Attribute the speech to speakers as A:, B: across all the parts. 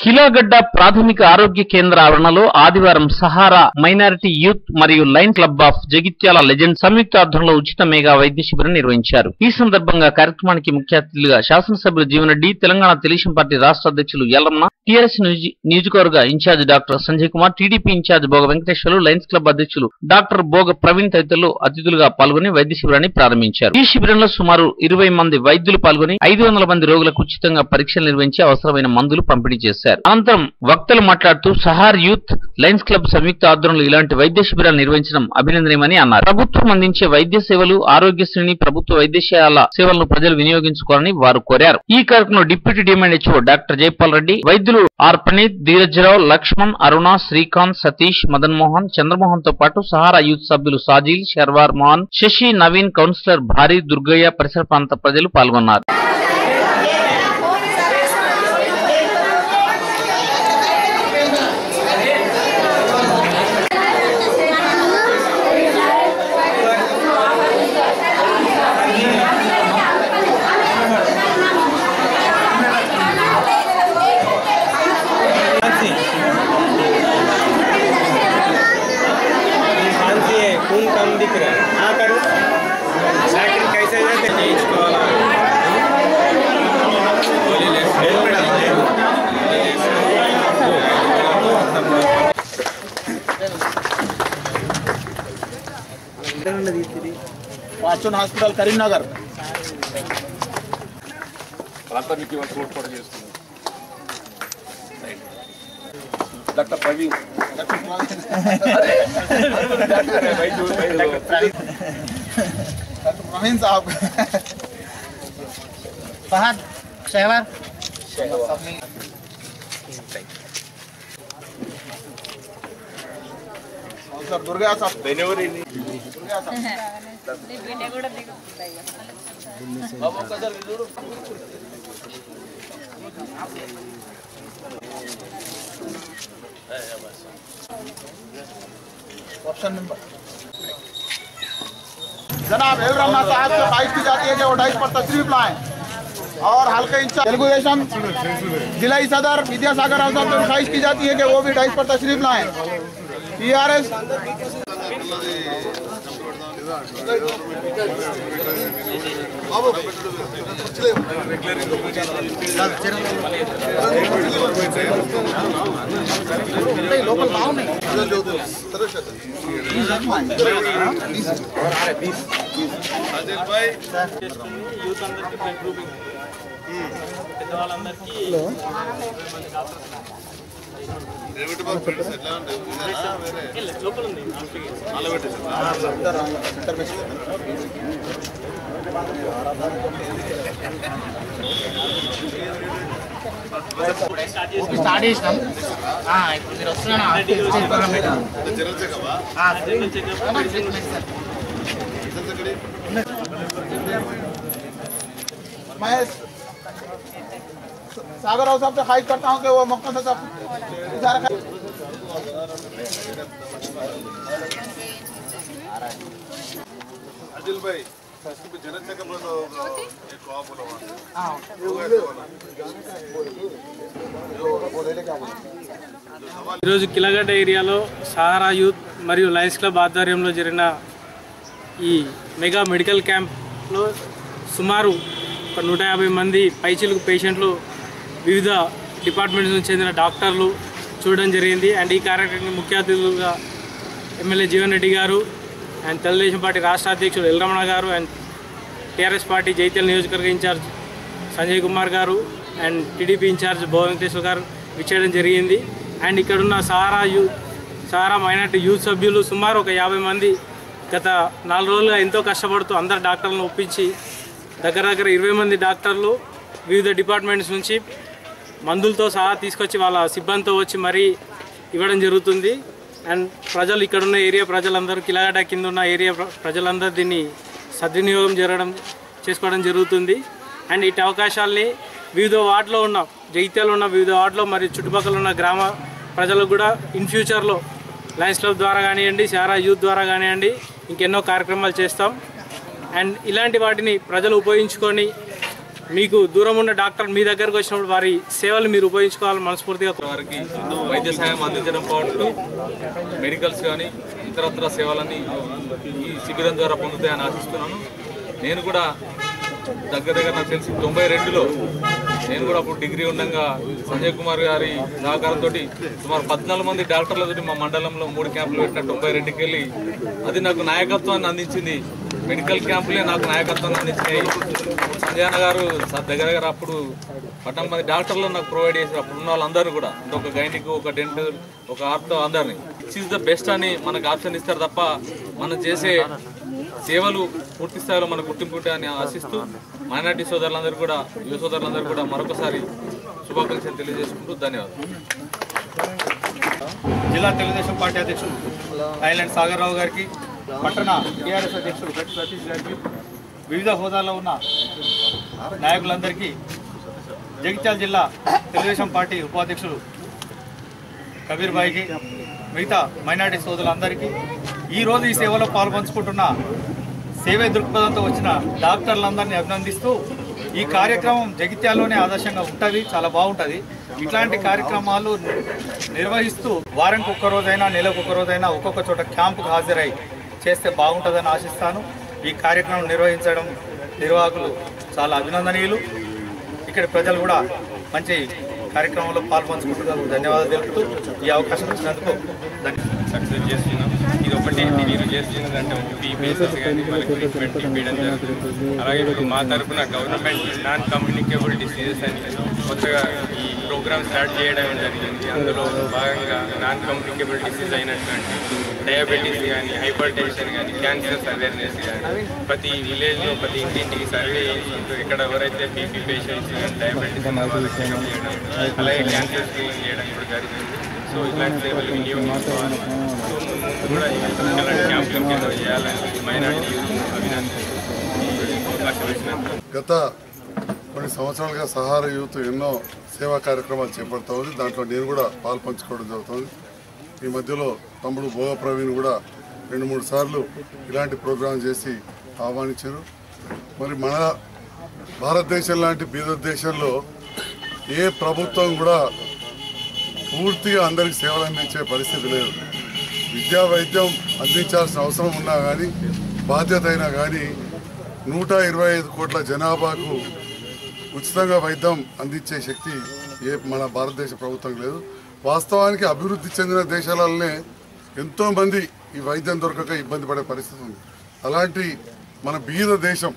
A: కిలాగడ్డ ప్రాథమిక ఆరోగ్య కేంద్ర ఆవరణలో ఆదివారం సహారా మైనారిటీ యూత్ మరియు Lions club of Jagtial legend సంయుక్త ఆధ్వర్యంలో ఉచిత మెగా వైద్య శిబిరం నిర్వహించారు ఈ సందర్భంగా కార్యక్రమానికి ముఖ్య అతిథులుగా శాసనసభ్యులు జీవనరెడ్డి తెలంగాణ తెలుగుదేశం పార్టీ రాష్ట్ర అధ్యక్షులు ఎల్లమ్మ టీఆర్ఎస్ నియోజ- నియోజకవర్గ incharge doctor Sanjay Kumar TDP incharge Boga Venkateswarlu Lions club అధ్యక్షులు డాక్టర్ బోగ ప్రవీణ్ తదితరులు అతిథులుగా పాల్గొని వైద్య శిబిరాన్ని ప్రారంభించారు ఈ శిబిరంలో సుమారు ఇరవై మంది వైద్యులు పాల్గొని ఐదు వందల మంది రోగులకు ఉచితంగా పరీక్షలు నిర్వహించి అవసరమైన మందులు పంపిణీ చేశారు అనంతరం వక్తలు మాట్లాడుతూ సహార్ యూత్ లయన్స్ క్లబ్ సంయుక్త ఆధ్వర్యంలో ఇలాంటి వైద్య శిబిరాలు నిర్వహించడం అభినందనీయమని అన్నారు ప్రభుత్వం అందించే వైద్య సేవలు ఆరోగ్యశ్రేణి ప్రభుత్వ వైద్యశాల సేవలను ప్రజలు వినియోగించుకోవాలని వారు కోరారు ఈ కార్యక్రమంలో deputy DM and HO doctor Jaipal Reddy వైద్యులు ఆర్ ప్రణీత్ ధీరజ్రావు లక్ష్మణ్ అరుణ శ్రీకాంత్ సతీష్ మదన్ మోహన్ చంద్రమోహన్ తో పాటు సహారా యూత్ సభ్యులు సాజిల్ శర్వార్ మోహన్ శశి నవీన్ కౌన్సిలర్ భారీ దుర్గయ్య పరిసర ప్రాంత ప్రజలు పాల్గొన్నారు
B: खांसी है खून कम दिख रहा है हाँ करो लेकिन कैसे जाते చేయించుకోవాలా
C: fortune hospital Karimnagar
D: doctor Praveen
C: Praveen సాబ్ ఫహద్ షహవర్ సార్ దుర్గా సాబ్ దుర్గా సాబ్ ऑप्शन नंबर जनाब एवरन्ना साहब से ख्वाहिश की जाती है कि वो डाइस पर तशरीफ लाएं और हल्के इंचार्ज तेलुगु देशम जिलाई सदर विद्यासागर आजाद से ख्वाहिश की जाती है कि वो भी डाइस पर तशरीफ लाएं टीआरएस లోకల్ బాగున్నాయి
B: యూత్ అందరికి బ్లడ్ గ్రూపింగ్ పెద్దవాళ్ళందరికీ లేదు, లోపల ఉంది
C: స్టార్ట్ చేసినాం ఆ, ఇప్పుడు మీరు వస్తున్నాను मैं सागर राव साहब से ख्वाहिश करता हूँ कि वो मौका से सब इशारा कर-
D: अदिल भाई जनता का बोलो एक और बोलो
C: हाँ,
B: ఈరోజు కిలగడ్డ ఏరియాలో సహారా యూత్ మరియు లయన్స్ క్లబ్ ఆధ్వర్యంలో జరిగిన ఈ మెగా మెడికల్ క్యాంప్లో సుమారు ఒక నూట యాభై మంది పైచిలకు పేషెంట్లు వివిధ డిపార్ట్మెంట్స్ నుంచి చెందిన డాక్టర్లు చూడడం జరిగింది అండ్ ఈ కార్యక్రమానికి ముఖ్య అతిథులుగా ఎమ్మెల్యే జీవన్ రెడ్డి గారు అండ్ తెలుగుదేశం పార్టీ రాష్ట్ర అధ్యక్షుడు ఎల్రమణ గారు అండ్ టీఆర్ఎస్ పార్టీ జైత్యాల నియోజకవర్గ ఇన్ఛార్జ్ సంజయ్ కుమార్ గారు అండ్ టీడీపీ ఇన్ఛార్జ్ భువ వెంకటేశ్వర గారు విచ్చేయడం జరిగింది అండ్ ఇక్కడున్న సహారా యూ సహారా మైనార్టీ యూత్ సభ్యులు సుమారు ఒక యాభై మంది గత నాలుగు రోజులుగా ఎంతో కష్టపడుతూ అందరు డాక్టర్లను ఒప్పించి దగ్గర దగ్గర ఇరవై మంది డాక్టర్లు వివిధ డిపార్ట్మెంట్స్ నుంచి మందులతో సహా తీసుకొచ్చి వాళ్ళ సిబ్బందితో వచ్చి మరీ ఇవ్వడం జరుగుతుంది అండ్ ప్రజలు ఇక్కడ ఉన్న ఏరియా ప్రజలందరూ కిలాగడ్డ కింద ఉన్న ఏరియా ప్ర- ప్రజలందరూ దీన్ని సద్వినియోగం జరగడం చేసుకోవడం జరుగుతుంది అండ్ ఇటు అవకాశాలని వివిధ వార్డులో ఉన్న జగిత్యాలో ఉన్న వివిధ వార్డులో మరియు చుట్టుపక్కల ఉన్న గ్రామ ప్రజలకు కూడా ఇన్ ఫ్యూచర్లో లయన్స్ క్లబ్ ద్వారా కానివ్వండి శారా యూత్ ద్వారా కానివ్వండి ఇంకెన్నో కార్యక్రమాలు చేస్తాం అండ్ ఇలాంటి వాటిని ప్రజలు ఉపయోగించుకొని మీకు దూరం ఉన్న డాక్టర్ మీ దగ్గరకు వచ్చినప్పుడు వారి సేవలు మీరు ఉపయోగించుకోవాలని మనస్ఫూర్తిగా
E: వారికి వైద్య సహాయం అందించడం పాటు మెడికల్స్ కానీ ఇతరత్ర సేవలన్నీ ఈ శిబిరం ద్వారా పొందుతాయని ఆశిస్తున్నాను నేను కూడా దగ్గర దగ్గర నాకు తెలిసి తొంభై రెండులో నేను కూడా అప్పుడు డిగ్రీ ఉండగా సంజయ్ కుమార్ గారి సహకారంతో సుమారు పద్నాలుగు మంది డాక్టర్లతో మా మండలంలో మూడు క్యాంపులు పెట్టిన తొంభై రెండుకి వెళ్ళి అది నాకు నాయకత్వాన్ని అందించింది మెడికల్ క్యాంపులే నాకు నాయకత్వాన్ని అందించినాయి సంజయ్ అన్న గారు స- దగ్గర దగ్గర అప్పుడు పట్టణం మంది డాక్టర్లు నాకు ప్రొవైడ్ చేశారు అప్పుడు ఉన్న వాళ్ళందరూ కూడా అంటే ఒక గైనిక్ ఒక డెంటల్ ఒక ఆర్థో అందరినీ ఇట్ ఈస్ ద బెస్ట్ అని మనకు ఆప్షన్ ఇస్తారు తప్ప మనం చేసే సేవలు పూర్తి స్థాయిలో మనకు గుర్తింపు ఉంటాయని ఆశిస్తూ మైనార్టీ సోదరులందరూ కూడా యువ సోదరులందరూ కూడా మరొకసారి శుభాకాంక్షలు తెలియజేసుకుంటూ ధన్యవాదాలు
F: జిల్లా తెలుగుదేశం పార్టీ అధ్యక్షులు ఐలాండ్ సాగర్రావు గారికి పట్టణ టీఆర్ఎస్ అధ్యక్షులు గట్టి సతీష్ గారికి వివిధ హోదాల్లో ఉన్న నాయకులందరికీ జగిత్యాల జిల్లా తెలుగుదేశం పార్టీ ఉపాధ్యక్షులు కబీర్ భాయ్కి మిగతా మైనార్టీ సోదరులందరికీ ఈరోజు ఈ సేవలో పాల్పంచుకుంటున్న సేవే దృక్పథంతో వచ్చిన డాక్టర్లందరినీ అభినందిస్తూ ఈ కార్యక్రమం జగిత్యాల్లోనే ఆదర్శంగా ఉంటుంది చాలా బాగుంటుంది ఇట్లాంటి కార్యక్రమాలు నిర్వహిస్తూ వారానికి ఒక్క రోజైనా నెలకు ఒక్క రోజైనా ఒక్కొక్క చోట క్యాంపుకు హాజరై చేస్తే బాగుంటుందని ఆశిస్తాను ఈ కార్యక్రమం నిర్వహించడం నిర్వాహకులు చాలా అభినందనీయులు ఇక్కడ ప్రజలు కూడా మంచి కార్యక్రమంలో పాల్పంచుకుంటున్నందుకు ధన్యవాదాలు తెలుపుతూ ఈ అవకాశం ఇచ్చినందుకు ధన్యవాదాలు
G: సక్సెస్ చేస్తున్నాం ఇది ఒకటి మీరు చేస్తున్నదంటే ఒకటి బేసెస్ కానీ మనకి ట్రీట్మెంట్ ఇప్పించడం జరుగుతుంది అలాగే ఇప్పుడు మా తరఫున గవర్నమెంట్ నాన్ కమ్యూనికేబుల్ డిసీజెస్ అని కొత్తగా ఈ ప్రోగ్రామ్ స్టార్ట్ చేయడం జరిగింది అందులో భాగంగా నాన్ కమ్యూనికేబుల్ డిసీజ్ అయినటువంటి డయాబెటీస్ కానీ హైపర్ టెన్షన్ కానీ క్యాన్సర్స్ అవేర్నెస్ కానీ ప్రతి విలేజ్లో ప్రతి ఇంటింటికి సర్వే చేసుకుంటూ ఇక్కడ ఎవరైతే బీపీ పేషెంట్స్ కానీ డయాబెటీస్ ఉన్న వాళ్ళకి చెకప్ చేయడం అలాగే క్యాన్సర్ స్క్రీనింగ్ చేయడం కూడా జరిగింది సో ఇలాంటి సేవలు వినియోగించుకోవాలి సో ముందు కూడా ఇలాంటి క్యాంపులు కింద చేయాలని మైనార్టీ అభినందన అవకాశం ఇచ్చినందుకు
D: గత కొన్ని సంవత్సరాలుగా సహారా యూత్ ఎన్నో సేవా కార్యక్రమాలు చేపడుతూ ఉంది దాంట్లో నేను కూడా పాలు పంచుకోవడం జరుగుతుంది ఈ మధ్యలో తమ్ముడు భోగ ప్రవీణ్ కూడా రెండు మూడు సార్లు ఇలాంటి ప్రోగ్రాం చేసి ఆహ్వానించారు మరి మన భారతదేశం లాంటి బీద దేశంలో ఏ ప్రభుత్వం కూడా పూర్తిగా అందరికి సేవలు అందించే పరిస్థితి లేదు విద్యా వైద్యం అందించాల్సిన అవసరం ఉన్నా కానీ బాధ్యత అయినా కానీ నూట ఇరవై ఐదు కోట్ల జనాభాకు ఉచితంగా వైద్యం అందించే శక్తి ఏ మన భారతదేశ ప్రభుత్వం లేదు వాస్తవానికి అభివృద్ధి చెందిన దేశాలలోనే ఎంతో మంది ఈ వైద్యం దొరకక ఇబ్బంది పడే పరిస్థితి ఉంది అలాంటి మన బీద దేశం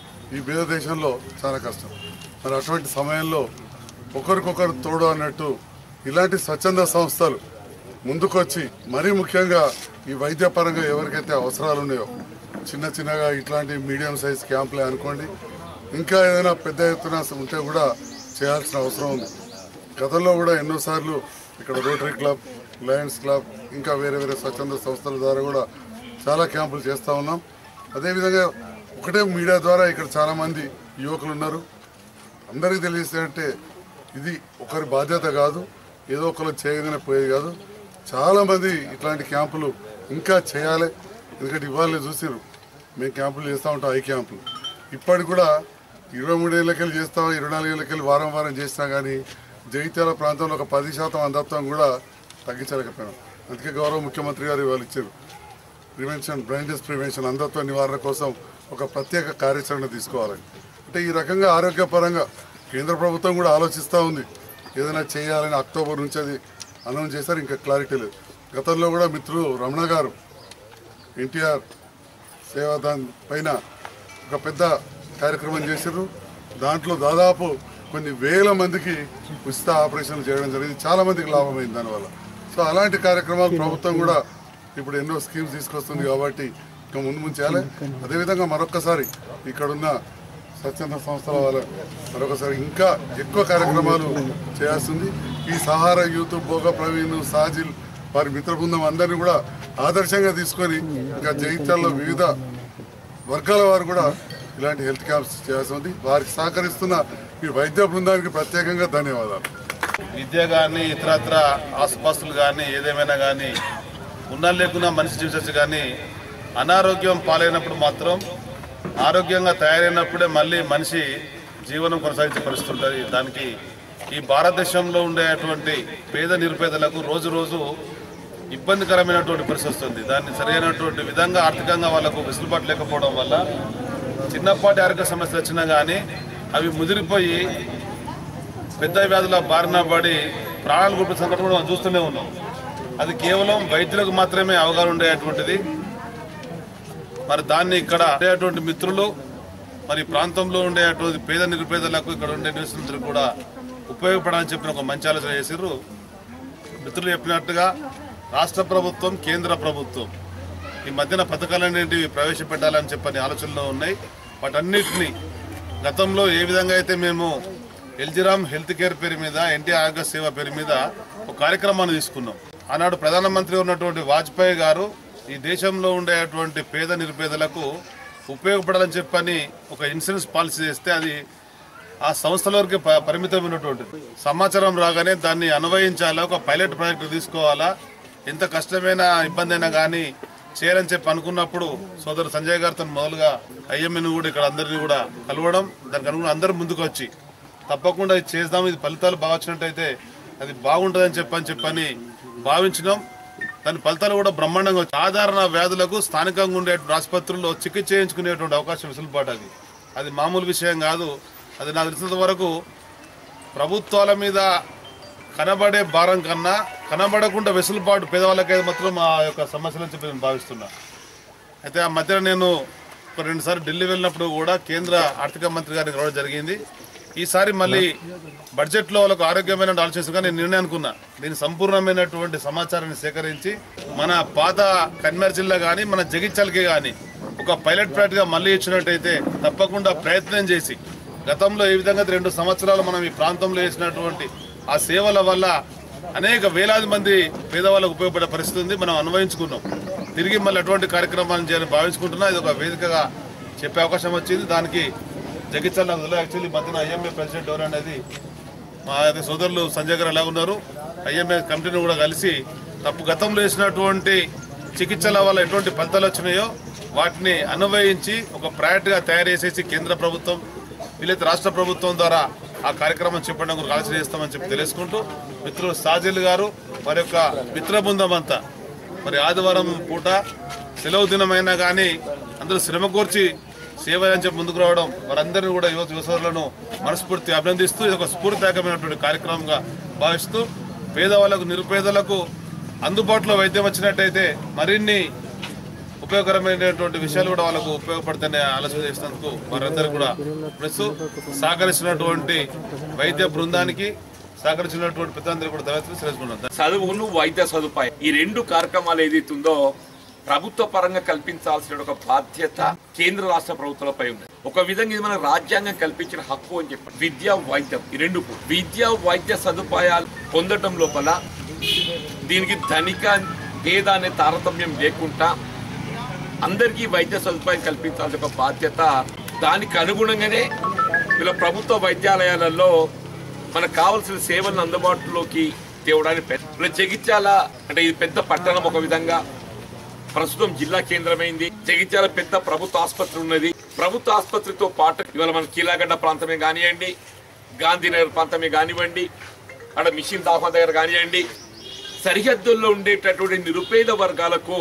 D: ఈ బీద దేశంలో చాలా కష్టం మరి అటువంటి సమయంలో ఒకరికొకరు తోడు అన్నట్టు ఇలాంటి స్వచ్ఛంద సంస్థలు ముందుకొచ్చి మరీ ముఖ్యంగా ఈ వైద్యపరంగా ఎవరికైతే అవసరాలు ఉన్నాయో చిన్న చిన్నగా ఇట్లాంటి మీడియం సైజ్ క్యాంపులే అనుకోండి ఇంకా ఏదైనా పెద్ద ఎత్తున ఉంటే కూడా చేయాల్సిన అవసరం ఉంది గతంలో కూడా ఎన్నోసార్లు ఇక్కడ రోటరీ క్లబ్ లయన్స్ క్లబ్ ఇంకా వేరే వేరే స్వచ్ఛంద సంస్థల ద్వారా కూడా చాలా క్యాంపులు చేస్తూ ఉన్నాం అదేవిధంగా ఒకటే మీడియా ద్వారా ఇక్కడ చాలామంది యువకులు ఉన్నారు అందరికీ తెలియజేస్తే ఇది ఒకరి బాధ్యత కాదు ఏదో ఒకరు చేయగానే పోయేది కాదు చాలామంది ఇట్లాంటి క్యాంపులు ఇంకా చేయాలి ఎందుకంటే ఇవాళ చూసారు మేము క్యాంపులు చేస్తూ ఉంటాం ఐ క్యాంపులు ఇప్పటికి కూడా ఇరవై మూడు ఏళ్ళకెళ్ళి చేస్తాం ఇరవై నాలుగు ఏళ్ళకెళ్ళి వారం వారం చేసినా కానీ జగిత్యాల ప్రాంతంలో ఒక పది శాతం అంధత్వం కూడా తగ్గించలేకపోయాం అందుకే గౌరవ ముఖ్యమంత్రి గారు ఇవాళ ఇచ్చారు ప్రివెన్షన్ బ్రైండెస్ ప్రివెన్షన్ అంధత్వ నివారణ కోసం ఒక ప్రత్యేక కార్యాచరణ తీసుకోవాలని అంటే ఈ రకంగా ఆరోగ్యపరంగా కేంద్ర ప్రభుత్వం కూడా ఆలోచిస్తూ ఉంది ఏదైనా చేయాలని అక్టోబర్ నుంచి అది అనౌన్స్ చేశారు ఇంకా క్లారిటీ లేదు గతంలో కూడా మిత్రులు రమణ గారు ఎన్టీఆర్ సేవాదాన్ పైన ఒక పెద్ద కార్యక్రమం చేశారు దాంట్లో దాదాపు కొన్ని వేల మందికి ఉచిత ఆపరేషన్లు చేయడం జరిగింది చాలా మందికి లాభమైంది దానివల్ల సో అలాంటి కార్యక్రమాలు ప్రభుత్వం కూడా ఇప్పుడు ఎన్నో స్కీమ్స్ తీసుకొస్తుంది కాబట్టి ఇంకా ముందు ముందు చేయాలి అదేవిధంగా మరొక్కసారి ఇక్కడున్న స్వచ్ఛంద సంస్థల వాళ్ళ మరొకసారి ఇంకా ఎక్కువ కార్యక్రమాలు చేయాల్సింది ఈ సహారా యూత్ భోగ ప్రవీణ్ సాజిల్ వారి మిత్ర బృందం అందరినీ కూడా ఆదర్శంగా తీసుకొని ఇంకా జగిత్యాల్లో వివిధ వర్గాల వారు కూడా ఇలాంటి హెల్త్ క్యాంప్స్ చేయాల్సి ఉంది వారికి సహకరిస్తున్న ఈ వైద్య బృందానికి ప్రత్యేకంగా ధన్యవాదాలు
H: విద్య కానీ ఇతరత్ర ఆసుపత్రులు కానీ ఏదేమైనా కానీ ఉన్న లేకున్నా మనిషి జీవించచ్చు కానీ అనారోగ్యం పాలైనప్పుడు మాత్రం ఆరోగ్యంగా తయారైనప్పుడే మళ్ళీ మనిషి జీవనం కొనసాగించే పరిస్థితి ఉంటుంది దానికి ఈ భారతదేశంలో ఉండేటువంటి పేద నిరుపేదలకు రోజు రోజు ఇబ్బందికరమైనటువంటి పరిస్థితి వస్తుంది దాన్ని సరైనటువంటి విధంగా ఆర్థికంగా వాళ్ళకు వెసులుబాటు లేకపోవడం వల్ల చిన్నపాటి ఆరోగ్య సమస్యలు వచ్చినా కానీ అవి ముదిరిపోయి పెద్ద వ్యాధుల బారిన పడి ప్రాణాలు గుర్తు సంఘటన కూడా మనం చూస్తూనే ఉన్నాం అది కేవలం వైద్యులకు మాత్రమే అవగాహన ఉండేటువంటిది మరి దాన్ని ఇక్కడ ఉండేటువంటి మిత్రులు మరి ప్రాంతంలో ఉండేటువంటి పేద నిరుపేదలకు ఇక్కడ ఉండే నివసించులకు కూడా ఉపయోగపడాలని చెప్పిన ఒక మంచి ఆలోచన చేసిర్రు మిత్రులు చెప్పినట్టుగా రాష్ట్ర ప్రభుత్వం కేంద్ర ప్రభుత్వం ఈ మధ్యన పథకాలన్నింటివి ప్రవేశపెట్టాలని చెప్పని ఆలోచనలో ఉన్నాయి వాటన్నిటిని గతంలో ఏ విధంగా అయితే మేము ఎల్జిరామ్ హెల్త్ కేర్ పేరు మీద ఎన్టీఆర్ ఆరోగ్య సేవ పేరు మీద ఒక కార్యక్రమాన్ని తీసుకున్నాం ఆనాడు ప్రధానమంత్రి ఉన్నటువంటి వాజ్పేయి గారు ఈ దేశంలో ఉండేటువంటి పేద నిరుపేదలకు ఉపయోగపడాలని చెప్పని ఒక ఇన్సూరెన్స్ పాలసీ చేస్తే అది ఆ సంస్థల వరకు ప- పరిమితమైనటువంటిది సమాచారం రాగానే దాన్ని అన్వయించాలా ఒక పైలట్ ప్రాజెక్ట్ తీసుకోవాలా ఎంత కష్టమైన ఇబ్బంది అయినా కానీ చేయాలని చెప్పి అనుకున్నప్పుడు సోదరు సంజయ్ గారితో మొదలుగా ఐఎంఎన్ కూడా ఇక్కడ అందరినీ కూడా కలవడం దానికి అనుగుణంగా అందరూ ముందుకు వచ్చి తప్పకుండా ఇది చేద్దాం ఇది ఫలితాలు బాగా వచ్చినట్టయితే అది బాగుంటుందని చెప్పని చెప్పని భావించినాం దాని ఫలితాలు కూడా బ్రహ్మాండంగా వచ్చాయి సాధారణ వ్యాధులకు స్థానికంగా ఉండే ఆసుపత్రుల్లో చికిత్స చేయించుకునేటువంటి అవకాశం వెసులుబాటు అది అది మామూలు విషయం కాదు అది నాకు తెలిసినంత వరకు ప్రభుత్వాల మీద కనబడే భారం కన్నా కనబడకుండా వెసులుబాటు పేదవాళ్ళకైతే మాత్రం ఆ యొక్క సమస్యలు అని చెప్పి నేను భావిస్తున్నా అయితే ఆ మధ్యన నేను ఒక రెండుసార్లు ఢిల్లీ వెళ్ళినప్పుడు కూడా కేంద్ర ఆర్థిక మంత్రి గారిని కలవడం జరిగింది ఈసారి మళ్ళీ బడ్జెట్లో వాళ్ళకు ఆరోగ్యమైన ఆలోచిస్తుగా నేను నిర్ణయం అనుకున్నా దీని సంపూర్ణమైనటువంటి సమాచారాన్ని సేకరించి మన పాత కన్మేర్ జిల్లా కానీ మన జగిత్యాలకి కానీ ఒక పైలట్ ప్రాజెక్ట్గా మళ్ళీ ఇచ్చినట్టయితే తప్పకుండా ప్రయత్నం చేసి గతంలో ఏ విధంగా రెండు సంవత్సరాలు మనం ఈ ప్రాంతంలో చేసినటువంటి ఆ సేవల వల్ల అనేక వేలాది మంది పేదవాళ్ళకు ఉపయోగపడే పరిస్థితి ఉంది మనం అన్వయించుకున్నాం తిరిగి మళ్ళీ అటువంటి కార్యక్రమాలను చేయాలని భావించుకుంటున్నా ఇది ఒక వేదికగా చెప్పే అవకాశం వచ్చింది దానికి జగిత్యాల అందులో యాక్చువల్లీ మధ్యన ఐఎంఏ ప్రెసిడెంట్ ఎవరు అనేది మా యొక్క సోదరులు సంజయ్ గారు ఎలా ఉన్నారు ఐఎంఏ కమిటీని కూడా కలిసి తప్పు గతంలో వేసినటువంటి చికిత్సల వల్ల ఎటువంటి ఫలితాలు వచ్చినాయో వాటిని అన్వయించి ఒక ప్రయారిటీగా తయారు చేసేసి కేంద్ర ప్రభుత్వం వీలైతే రాష్ట్ర ప్రభుత్వం ద్వారా ఆ కార్యక్రమం చెప్పడం గురించి ఆలోచన చేస్తామని చెప్పి తెలుసుకుంటూ మిత్రులు సాజిల్ గారు వారి యొక్క మిత్ర బృందం అంతా మరి ఆదివారం పూట సెలవు దినమైనా కానీ అందరూ శ్రమ కోర్చి సేవ అని చెప్పి ముందుకు రావడం వారందరినీ కూడా యువత యువసరులను మనస్ఫూర్తి అభినందిస్తూ ఇది ఒక స్ఫూర్తిదాయకమైనటువంటి కార్యక్రమంగా భావిస్తూ పేదవాళ్ళకు నిరుపేదలకు అందుబాటులో వైద్యం వచ్చినట్టయితే మరిన్ని ఉపయోగకరమైనటువంటి విషయాలు కూడా వాళ్ళకు ఉపయోగపడతాయనే ఆలోచన చేసినందుకు వారందరూ కూడా ప్లస్ సహకరిస్తున్నటువంటి వైద్య బృందానికి సహకరించినటువంటి పెద్దలందరూ కూడా ధన్యవాదాలు తెలుసుకున్నాం
I: చదువును వైద్య సదుపాయం ఈ రెండు కార్యక్రమాలు ఏదైతుందో ప్రభుత్వ పరంగా కల్పించాల్సిన ఒక బాధ్యత కేంద్ర రాష్ట్ర ప్రభుత్వాలపై ఉంది ఒక విధంగా ఇది మన రాజ్యాంగం కల్పించిన హక్కు అని చెప్పి విద్య వైద్యం ఈ రెండు కూడా. విద్య వైద్య సదుపాయాలు పొందటం లోపల దీనికి ధనిక పేద అనే తారతమ్యం లేకుండా అందరికీ వైద్య సదుపాయం కల్పించాల్సిన ఒక బాధ్యత దానికి అనుగుణంగానే వీళ్ళ ప్రభుత్వ వైద్యాలయాలలో మనకు కావాల్సిన సేవలను అందుబాటులోకి తేవడానికి పెద్ద- వీళ్ళ జగిత్యాల అంటే ఇది పెద్ద పట్టణం ఒక విధంగా ప్రస్తుతం జిల్లా కేంద్రమైంది జగిత్యాల పెద్ద ప్రభుత్వ ఆసుపత్రి ఉన్నది ప్రభుత్వ ఆసుపత్రితో పాటు ఇవాళ మన కీలాగడ్డ ప్రాంతమే కానివ్వండి గాంధీనగర్ ప్రాంతమే కానివ్వండి అక్కడ మిషన్ దాఫా దగ్గర కానివ్వండి సరిహద్దుల్లో ఉండేటటువంటి నిరుపేద వర్గాలకు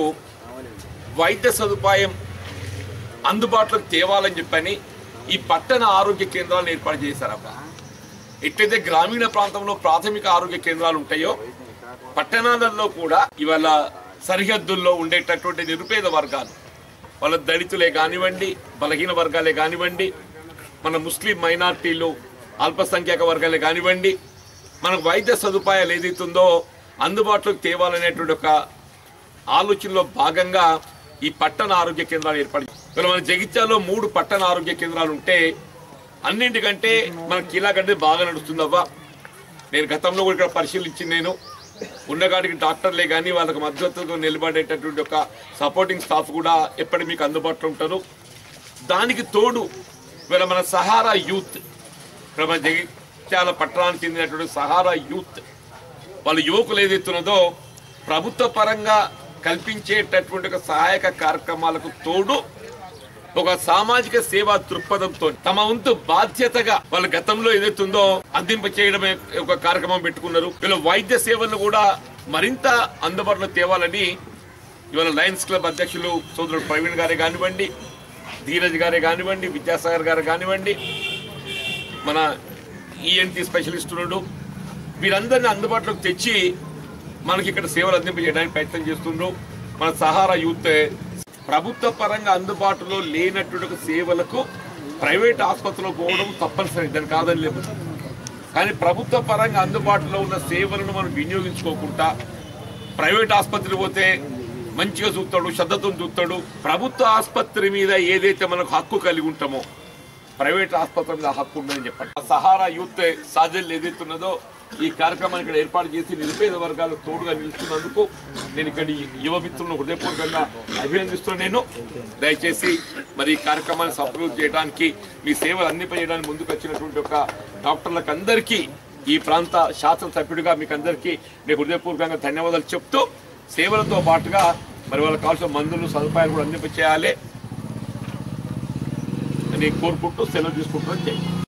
I: వైద్య సదుపాయం అందుబాటులోకి తేవాలని చెప్పని ఈ పట్టణ ఆరోగ్య కేంద్రాలను ఏర్పాటు చేశారబ్బా ఎట్లయితే గ్రామీణ ప్రాంతంలో ప్రాథమిక ఆరోగ్య కేంద్రాలు ఉంటాయో పట్టణాలలో కూడా ఇవాళ సరిహద్దుల్లో ఉండేటటువంటి నిరుపేద వర్గాలు వాళ్ళ దళితులే కానివ్వండి బలహీన వర్గాలే కానివ్వండి మన ముస్లిం మైనార్టీలు అల్పసంఖ్యాక వర్గాలే కానివ్వండి మనకు వైద్య సదుపాయాలు ఏదైతుందో అందుబాటులోకి తేవాలనేటువంటి ఒక ఆలోచనలో భాగంగా ఈ పట్టణ ఆరోగ్య కేంద్రాలు ఏర్పడి ఇవాళ మన జగిత్యాలో మూడు పట్టణ ఆరోగ్య కేంద్రాలు ఉంటే అన్నింటికంటే మన కీలాగడ్డ బాగా నడుస్తుందవ్వా నేను గతంలో కూడా ఇక్కడ పరిశీలించింది నేను ఉన్నగాడికి డాక్టర్లే కానీ వాళ్ళకి మద్దతుతో నిలబడేటటువంటి ఒక సపోర్టింగ్ స్టాఫ్ కూడా ఎప్పటి మీకు అందుబాటులో ఉంటారు దానికి తోడు ఇవాళ మన సహారా యూత్ ఇక్కడ మన జగిత్యాల పట్టణానికి చెందినటువంటి సహారా యూత్ వాళ్ళ యువకులు ఏదైతున్నదో ప్రభుత్వ పరంగా కల్పించేటటువంటి ఒక సహాయక కార్యక్రమాలకు తోడు ఒక సామాజిక సేవా దృక్పథంతో తమ వంతు బాధ్యతగా వాళ్ళ గతంలో ఏదైతుందో అందింప చేయడమే ఒక కార్యక్రమం పెట్టుకున్నారు వీళ్ళ వైద్య సేవలను కూడా మరింత అందుబాటులో తేవాలని ఇవాళ లయన్స్ క్లబ్ అధ్యక్షులు సోదరుడు ప్రవీణ్ గారే కానివ్వండి ధీరజ్ గారే కానివ్వండి విద్యాసాగర్ గారు కానివ్వండి మన ఈఎన్టీ స్పెషలిస్టులు వీరందరినీ అందుబాటులోకి తెచ్చి మనకి ఇక్కడ సేవలు అందింపజేయడానికి ప్రయత్నం చేస్తుండ్రు మన సహారా యూత్ ప్రభుత్వ పరంగా అందుబాటులో లేనటువంటి సేవలకు ప్రైవేట్ ఆసుపత్రిలో పోవడం తప్పనిసరి దాని కాదని లేదు కానీ ప్రభుత్వ పరంగా అందుబాటులో ఉన్న సేవలను మనం వినియోగించుకోకుండా ప్రైవేట్ ఆసుపత్రికి పోతే మంచిగా చూస్తాడు శ్రద్ధతో చూస్తాడు ప్రభుత్వ ఆసుపత్రి మీద ఏదైతే మనకు హక్కు కలిగి ఉంటామో ప్రైవేట్ ఆసుపత్రి మీద హక్కు ఉందని చెప్పండి ఆ సహారా యూత్ సాధ్యం ఏదైతే ఉన్నదో ఈ కార్యక్రమాన్ని ఇక్కడ ఏర్పాటు చేసి నిరుపేద వర్గాలకు తోడుగా నిలుస్తున్నందుకు నేను ఇక్కడ ఈ యువ మిత్రులను హృదయపూర్వకంగా అభినందిస్తున్నాను నేను దయచేసి మరి ఈ కార్యక్రమాన్ని సఫలం చేయడానికి మీ సేవలు అందింపజేయడానికి ముందుకు వచ్చినటువంటి ఒక డాక్టర్లకు అందరికీ ఈ ప్రాంత శాసనసభ్యుడిగా మీకు అందరికీ నేను హృదయపూర్వకంగా ధన్యవాదాలు చెప్తూ సేవలతో పాటుగా మరి వాళ్ళకి కావాల్సిన మందులు సదుపాయాలు కూడా అందింపచేయాలి అని కోరుకుంటూ సెలవు తీసుకుంటున్నాను జై హింద్.